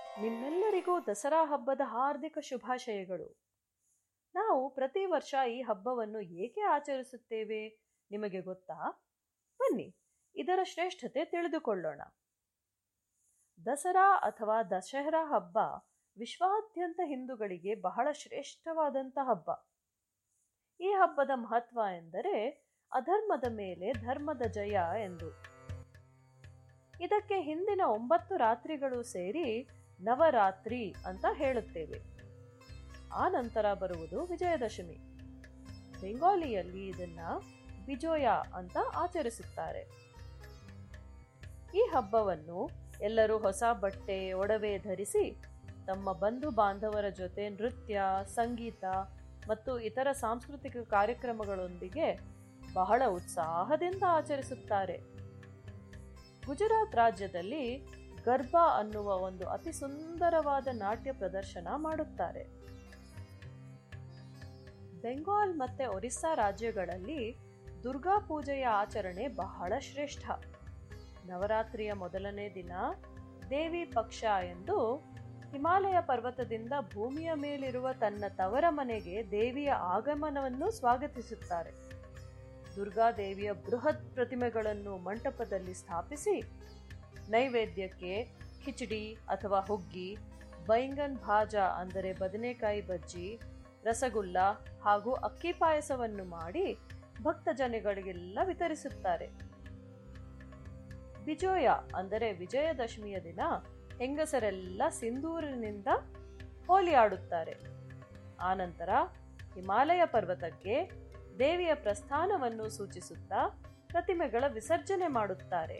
ನಿಮ್ಮೆಲ್ಲರಿಗೂ ದಸರಾ ಹಬ್ಬದ ಹಾರ್ದಿಕ ಶುಭಾಶಯಗಳು ನಾವು ಪ್ರತಿ ವರ್ಷ ಈ ಹಬ್ಬವನ್ನು ಏಕೆ ಆಚರಿಸುತ್ತೇವೆ ನಿಮಗೆ ಗೊತ್ತಾ ಬನ್ನಿ ಇದರ ಶ್ರೇಷ್ಠತೆ ತಿಳಿದುಕೊಳ್ಳೋಣ ದಸರಾ ಅಥವಾ ದಶಹರಾ ಹಬ್ಬ ವಿಶ್ವಾದ್ಯಂತ ಹಿಂದೂಗಳಿಗೆ ಬಹಳ ಶ್ರೇಷ್ಠವಾದಂಥ ಹಬ್ಬ ಈ ಹಬ್ಬದ ಮಹತ್ವ ಎಂದರೆ ಅಧರ್ಮದ ಮೇಲೆ ಧರ್ಮದ ಜಯ ಎಂದು ಇದಕ್ಕೆ ಹಿಂದಿನ ಒಂಬತ್ತು ರಾತ್ರಿಗಳು ಸೇರಿ ನವರಾತ್ರಿ ಅಂತ ಹೇಳುತ್ತೇವೆ ಆ ನಂತರ ಬರುವುದು ವಿಜಯದಶಮಿ ಬೆಂಗಾಲಿಯಲ್ಲಿ ಇದನ್ನ ಬಿಜೋಯ ಅಂತ ಆಚರಿಸುತ್ತಾರೆ ಈ ಹಬ್ಬವನ್ನು ಎಲ್ಲರೂ ಹೊಸ ಬಟ್ಟೆ ಒಡವೆ ಧರಿಸಿ ತಮ್ಮ ಬಂಧು ಬಾಂಧವರ ಜೊತೆ ನೃತ್ಯ ಸಂಗೀತ ಮತ್ತು ಇತರ ಸಾಂಸ್ಕೃತಿಕ ಕಾರ್ಯಕ್ರಮಗಳೊಂದಿಗೆ ಬಹಳ ಉತ್ಸಾಹದಿಂದ ಆಚರಿಸುತ್ತಾರೆ ಗುಜರಾತ್ ರಾಜ್ಯದಲ್ಲಿ ಗರ್ಭಾ ಅನ್ನುವ ಒಂದು ಅತಿ ಸುಂದರವಾದ ನಾಟ್ಯ ಪ್ರದರ್ಶನ ಮಾಡುತ್ತಾರೆ ಬೆಂಗಾಲ್ ಮತ್ತೆ ಒರಿಸ್ಸಾ ರಾಜ್ಯಗಳಲ್ಲಿ ದುರ್ಗಾ ಪೂಜೆಯ ಆಚರಣೆ ಬಹಳ ಶ್ರೇಷ್ಠ ನವರಾತ್ರಿಯ ಮೊದಲನೇ ದಿನ ದೇವಿ ಪಕ್ಷ ಎಂದು ಹಿಮಾಲಯ ಪರ್ವತದಿಂದ ಭೂಮಿಯ ಮೇಲಿರುವ ತನ್ನ ತವರ ಮನೆಗೆ ದೇವಿಯ ಆಗಮನವನ್ನು ಸ್ವಾಗತಿಸುತ್ತಾರೆ ದುರ್ಗಾದೇವಿಯ ಬೃಹತ್ ಪ್ರತಿಮೆಗಳನ್ನು ಮಂಟಪದಲ್ಲಿ ಸ್ಥಾಪಿಸಿ ನೈವೇದ್ಯಕ್ಕೆ ಖಿಚಡಿ ಅಥವಾ ಹುಗ್ಗಿ ಬೈಂಗನ್ ಭಾಜ ಅಂದರೆ ಬದನೆಕಾಯಿ ಬಜ್ಜಿ ರಸಗುಲ್ಲ ಹಾಗೂ ಅಕ್ಕಿ ಪಾಯಸವನ್ನು ಮಾಡಿ ಭಕ್ತ ಜನಗಳಿಗೆಲ್ಲ ವಿತರಿಸುತ್ತಾರೆ ಬಿಜೋಯ ಅಂದರೆ ವಿಜಯದಶಮಿಯ ದಿನ ಹೆಂಗಸರೆಲ್ಲ ಸಿಂಧೂರಿನಿಂದ ಹೋಲಿ ಆಡುತ್ತಾರೆ ಆನಂತರ ಹಿಮಾಲಯ ಪರ್ವತಕ್ಕೆ ದೇವಿಯ ಪ್ರಸ್ಥಾನವನ್ನು ಸೂಚಿಸುತ್ತಾ ಪ್ರತಿಮೆಗಳ ವಿಸರ್ಜನೆ ಮಾಡುತ್ತಾರೆ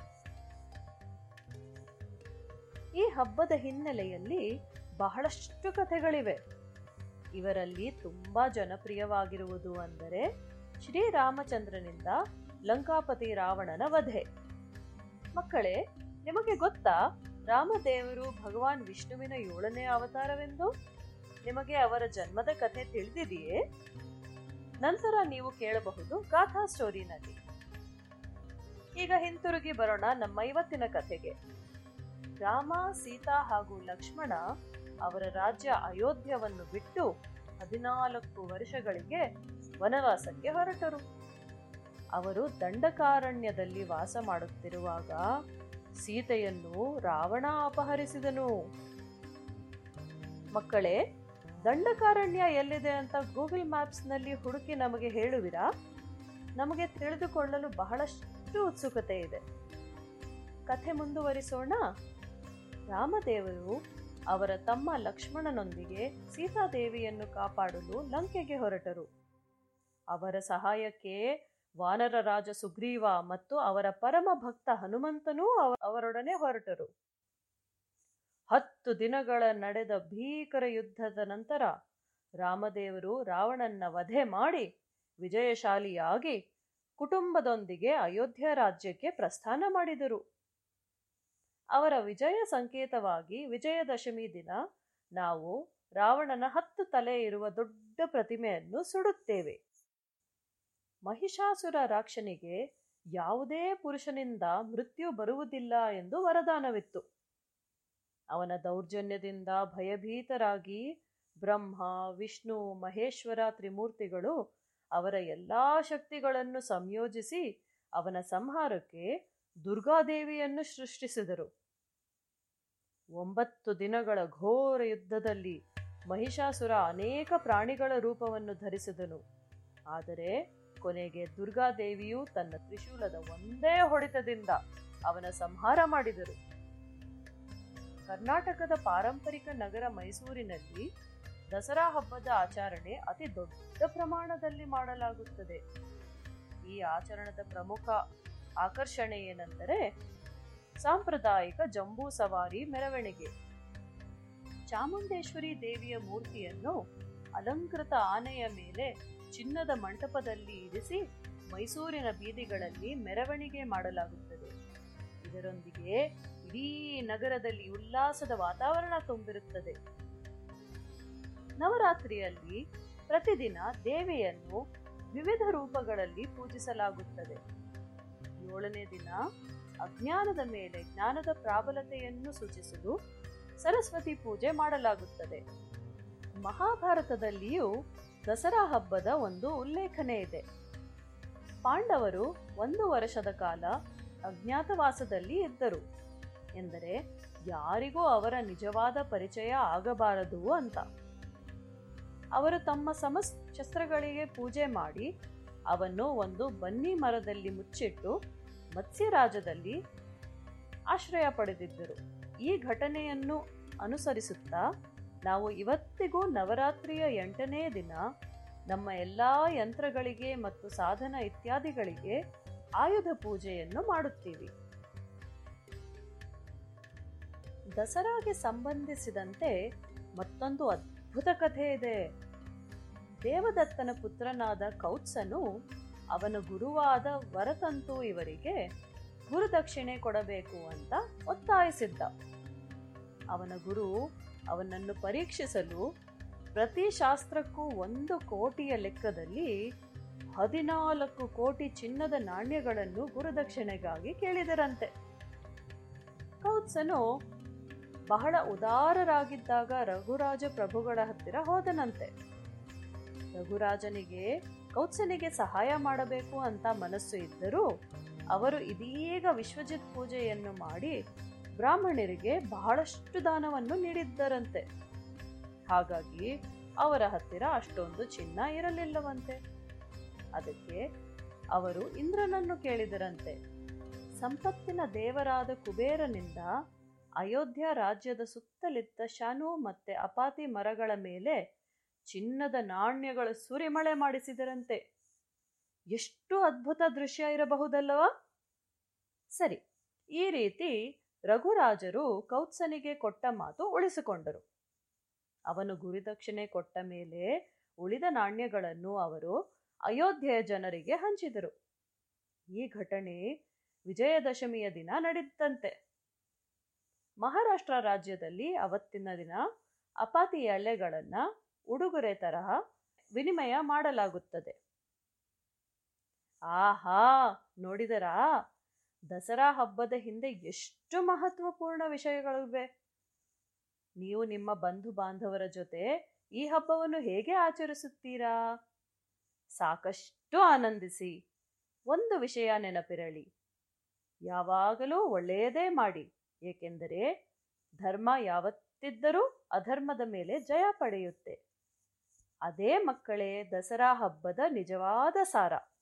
ಈ ಹಬ್ಬದ ಹಿನ್ನೆಲೆಯಲ್ಲಿ ಬಹಳಷ್ಟು ಕಥೆಗಳಿವೆ ಇವರಲ್ಲಿ ತುಂಬಾ ಜನಪ್ರಿಯವಾಗಿರುವುದು ಅಂದರೆ ಶ್ರೀರಾಮಚಂದ್ರನಿಂದ ಲಂಕಾಪತಿ ರಾವಣನ ವಧೆ ಮಕ್ಕಳೇ ನಿಮಗೆ ಗೊತ್ತಾ ರಾಮದೇವರು ಭಗವಾನ್ ವಿಷ್ಣುವಿನ ಏಳನೇ ಅವತಾರವೆಂದು ನಿಮಗೆ ಅವರ ಜನ್ಮದ ಕಥೆ ತಿಳಿದಿದೆಯೇ ನಂತರ ನೀವು ಕೇಳಬಹುದು ಗಾಥಾ ಸ್ಟೋರಿನಲ್ಲಿ ಈಗ ಹಿಂತಿರುಗಿ ಬರೋಣ ನಮ್ಮ ಇವತ್ತಿನ ಕಥೆಗೆ ರಾಮ ಸೀತಾ ಹಾಗೂ ಲಕ್ಷ್ಮಣ ಅವರ ರಾಜ್ಯ ಅಯೋಧ್ಯವನ್ನು ಬಿಟ್ಟು ಹದಿನಾಲ್ಕು ವರ್ಷಗಳಿಗೆ ವನವಾಸಕ್ಕೆ ಹೊರಟರು ಅವರು ದಂಡಕಾರಣ್ಯದಲ್ಲಿ ವಾಸ ಮಾಡುತ್ತಿರುವಾಗ ಸೀತೆಯನ್ನು ರಾವಣ ಅಪಹರಿಸಿದನು ಮಕ್ಕಳೇ ದಂಡಕಾರಣ್ಯ ಎಲ್ಲಿದೆ ಅಂತ ಗೂಗಲ್ ಮ್ಯಾಪ್ಸ್ನಲ್ಲಿ ಹುಡುಕಿ ನಮಗೆ ಹೇಳುವಿರಾ ನಮಗೆ ತಿಳಿದುಕೊಳ್ಳಲು ಬಹಳಷ್ಟು ಉತ್ಸುಕತೆ ಇದೆ ಕಥೆ ಮುಂದುವರಿಸೋಣ ರಾಮದೇವರು ಅವರ ತಮ್ಮ ಲಕ್ಷ್ಮಣನೊಂದಿಗೆ ಸೀತಾದೇವಿಯನ್ನು ಕಾಪಾಡಲು ಲಂಕೆಗೆ ಹೊರಟರು ಅವರ ಸಹಾಯಕ್ಕೆ ವಾನರ ರಾಜ ಸುಗ್ರೀವ ಮತ್ತು ಅವರ ಪರಮ ಭಕ್ತ ಹನುಮಂತನೂ ಅವರೊಡನೆ ಹೊರಟರು ಹತ್ತು ದಿನಗಳ ನಡೆದ ಭೀಕರ ಯುದ್ಧದ ನಂತರ ರಾಮದೇವರು ರಾವಣನ್ನ ವಧೆ ಮಾಡಿ ವಿಜಯಶಾಲಿಯಾಗಿ ಕುಟುಂಬದೊಂದಿಗೆ ಅಯೋಧ್ಯ ರಾಜ್ಯಕ್ಕೆ ಪ್ರಸ್ಥಾನ ಮಾಡಿದರು ಅವರ ವಿಜಯ ಸಂಕೇತವಾಗಿ ವಿಜಯದಶಮಿ ದಿನ ನಾವು ರಾವಣನ ಹತ್ತು ತಲೆ ಇರುವ ದೊಡ್ಡ ಪ್ರತಿಮೆಯನ್ನು ಸುಡುತ್ತೇವೆ ಮಹಿಷಾಸುರ ರಾಕ್ಷನಿಗೆ ಯಾವುದೇ ಪುರುಷನಿಂದ ಮೃತ್ಯು ಬರುವುದಿಲ್ಲ ಎಂದು ವರದಾನವಿತ್ತು ಅವನ ದೌರ್ಜನ್ಯದಿಂದ ಭಯಭೀತರಾಗಿ ಬ್ರಹ್ಮ ವಿಷ್ಣು ಮಹೇಶ್ವರ ತ್ರಿಮೂರ್ತಿಗಳು ಅವರ ಎಲ್ಲಾ ಶಕ್ತಿಗಳನ್ನು ಸಂಯೋಜಿಸಿ ಅವನ ಸಂಹಾರಕ್ಕೆ ದುರ್ಗಾದೇವಿಯನ್ನು ಸೃಷ್ಟಿಸಿದರು ಒಂಬತ್ತು ದಿನಗಳ ಘೋರ ಯುದ್ಧದಲ್ಲಿ ಮಹಿಷಾಸುರ ಅನೇಕ ಪ್ರಾಣಿಗಳ ರೂಪವನ್ನು ಧರಿಸಿದನು ಆದರೆ ಕೊನೆಗೆ ದುರ್ಗಾದೇವಿಯು ತನ್ನ ತ್ರಿಶೂಲದ ಒಂದೇ ಹೊಡೆತದಿಂದ ಅವನ ಸಂಹಾರ ಮಾಡಿದರು ಕರ್ನಾಟಕದ ಪಾರಂಪರಿಕ ನಗರ ಮೈಸೂರಿನಲ್ಲಿ ದಸರಾ ಹಬ್ಬದ ಆಚರಣೆ ಅತಿ ದೊಡ್ಡ ಪ್ರಮಾಣದಲ್ಲಿ ಮಾಡಲಾಗುತ್ತದೆ ಈ ಆಚರಣದ ಪ್ರಮುಖ ಆಕರ್ಷಣೆ ಏನೆಂದರೆ ಸಾಂಪ್ರದಾಯಿಕ ಜಂಬೂ ಸವಾರಿ ಮೆರವಣಿಗೆ ಚಾಮುಂಡೇಶ್ವರಿ ದೇವಿಯ ಮೂರ್ತಿಯನ್ನು ಅಲಂಕೃತ ಆನೆಯ ಮೇಲೆ ಚಿನ್ನದ ಮಂಟಪದಲ್ಲಿ ಇರಿಸಿ ಮೈಸೂರಿನ ಬೀದಿಗಳಲ್ಲಿ ಮೆರವಣಿಗೆ ಮಾಡಲಾಗುತ್ತದೆ ಇದರೊಂದಿಗೆ ಇಡೀ ನಗರದಲ್ಲಿ ಉಲ್ಲಾಸದ ವಾತಾವರಣ ತುಂಬಿರುತ್ತದೆ ನವರಾತ್ರಿಯಲ್ಲಿ ಪ್ರತಿದಿನ ದೇವಿಯನ್ನು ವಿವಿಧ ರೂಪಗಳಲ್ಲಿ ಪೂಜಿಸಲಾಗುತ್ತದೆ ಏಳನೇ ದಿನ ಅಜ್ಞಾನದ ಮೇಲೆ ಜ್ಞಾನದ ಪ್ರಾಬಲತೆಯನ್ನು ಸೂಚಿಸಲು ಸರಸ್ವತಿ ಪೂಜೆ ಮಾಡಲಾಗುತ್ತದೆ ಮಹಾಭಾರತದಲ್ಲಿಯೂ ದಸರಾ ಹಬ್ಬದ ಒಂದು ಉಲ್ಲೇಖನೆ ಇದೆ ಪಾಂಡವರು ಒಂದು ವರ್ಷದ ಕಾಲ ಅಜ್ಞಾತವಾಸದಲ್ಲಿ ಇದ್ದರು ಎಂದರೆ ಯಾರಿಗೂ ಅವರ ನಿಜವಾದ ಪರಿಚಯ ಆಗಬಾರದು ಅಂತ ಅವರು ತಮ್ಮ ಸಮಸ್ ಶಸ್ತ್ರಗಳಿಗೆ ಪೂಜೆ ಮಾಡಿ ಅವನ್ನು ಒಂದು ಬನ್ನಿ ಮರದಲ್ಲಿ ಮುಚ್ಚಿಟ್ಟು ಮತ್ಸ್ಯರಾಜದಲ್ಲಿ ಆಶ್ರಯ ಪಡೆದಿದ್ದರು ಈ ಘಟನೆಯನ್ನು ಅನುಸರಿಸುತ್ತಾ ನಾವು ಇವತ್ತಿಗೂ ನವರಾತ್ರಿಯ ಎಂಟನೇ ದಿನ ನಮ್ಮ ಎಲ್ಲ ಯಂತ್ರಗಳಿಗೆ ಮತ್ತು ಸಾಧನ ಇತ್ಯಾದಿಗಳಿಗೆ ಆಯುಧ ಪೂಜೆಯನ್ನು ಮಾಡುತ್ತೀವಿ ದಸರಾಗೆ ಸಂಬಂಧಿಸಿದಂತೆ ಮತ್ತೊಂದು ಅದ್ಭುತ ಕಥೆ ಇದೆ ದೇವದತ್ತನ ಪುತ್ರನಾದ ಕೌತ್ಸನು ಅವನ ಗುರುವಾದ ವರತಂತು ಇವರಿಗೆ ಗುರುದಕ್ಷಿಣೆ ಕೊಡಬೇಕು ಅಂತ ಒತ್ತಾಯಿಸಿದ್ದ ಅವನ ಗುರು ಅವನನ್ನು ಪರೀಕ್ಷಿಸಲು ಪ್ರತಿ ಶಾಸ್ತ್ರಕ್ಕೂ ಒಂದು ಕೋಟಿಯ ಲೆಕ್ಕದಲ್ಲಿ ಹದಿನಾಲ್ಕು ಕೋಟಿ ಚಿನ್ನದ ನಾಣ್ಯಗಳನ್ನು ಗುರುದಕ್ಷಿಣೆಗಾಗಿ ಕೇಳಿದರಂತೆ ಕೌತ್ಸನು ಬಹಳ ಉದಾರರಾಗಿದ್ದಾಗ ರಘುರಾಜ ಪ್ರಭುಗಳ ಹತ್ತಿರ ಹೋದನಂತೆ ರಘುರಾಜನಿಗೆ ಕೌತ್ಸನಿಗೆ ಸಹಾಯ ಮಾಡಬೇಕು ಅಂತ ಮನಸ್ಸು ಇದ್ದರೂ ಅವರು ಇದೀಗ ವಿಶ್ವಜಿತ್ ಪೂಜೆಯನ್ನು ಮಾಡಿ ಬ್ರಾಹ್ಮಣರಿಗೆ ಬಹಳಷ್ಟು ದಾನವನ್ನು ನೀಡಿದ್ದರಂತೆ ಹಾಗಾಗಿ ಅವರ ಹತ್ತಿರ ಅಷ್ಟೊಂದು ಚಿನ್ನ ಇರಲಿಲ್ಲವಂತೆ ಅದಕ್ಕೆ ಅವರು ಇಂದ್ರನನ್ನು ಕೇಳಿದರಂತೆ ಸಂಪತ್ತಿನ ದೇವರಾದ ಕುಬೇರನಿಂದ ಅಯೋಧ್ಯ ರಾಜ್ಯದ ಸುತ್ತಲಿದ್ದ ಶಾನು ಮತ್ತೆ ಅಪಾತಿ ಮರಗಳ ಮೇಲೆ ಚಿನ್ನದ ನಾಣ್ಯಗಳ ಸುರಿಮಳೆ ಮಾಡಿಸಿದರಂತೆ ಎಷ್ಟು ಅದ್ಭುತ ದೃಶ್ಯ ಇರಬಹುದಲ್ಲವಾ ಸರಿ ಈ ರೀತಿ ರಘುರಾಜರು ಕೌತ್ಸನಿಗೆ ಕೊಟ್ಟ ಮಾತು ಉಳಿಸಿಕೊಂಡರು ಅವನು ಗುರಿದಕ್ಷಿಣೆ ಕೊಟ್ಟ ಮೇಲೆ ಉಳಿದ ನಾಣ್ಯಗಳನ್ನು ಅವರು ಅಯೋಧ್ಯೆಯ ಜನರಿಗೆ ಹಂಚಿದರು ಈ ಘಟನೆ ವಿಜಯದಶಮಿಯ ದಿನ ನಡೆದಂತೆ ಮಹಾರಾಷ್ಟ್ರ ರಾಜ್ಯದಲ್ಲಿ ಅವತ್ತಿನ ದಿನ ಅಪಾತಿ ಎಲೆಗಳನ್ನು ಉಡುಗೊರೆ ತರಹ ವಿನಿಮಯ ಮಾಡಲಾಗುತ್ತದೆ ಆಹಾ ನೋಡಿದರಾ ದಸರಾ ಹಬ್ಬದ ಹಿಂದೆ ಎಷ್ಟು ಮಹತ್ವಪೂರ್ಣ ವಿಷಯಗಳಿವೆ ನೀವು ನಿಮ್ಮ ಬಂಧು ಬಾಂಧವರ ಜೊತೆ ಈ ಹಬ್ಬವನ್ನು ಹೇಗೆ ಆಚರಿಸುತ್ತೀರಾ ಸಾಕಷ್ಟು ಆನಂದಿಸಿ ಒಂದು ವಿಷಯ ನೆನಪಿರಲಿ ಯಾವಾಗಲೂ ಒಳ್ಳೆಯದೇ ಮಾಡಿ ಏಕೆಂದರೆ ಧರ್ಮ ಯಾವತ್ತಿದ್ದರೂ ಅಧರ್ಮದ ಮೇಲೆ ಜಯ ಪಡೆಯುತ್ತೆ ಅದೇ ಮಕ್ಕಳೇ ದಸರಾ ಹಬ್ಬದ ನಿಜವಾದ ಸಾರ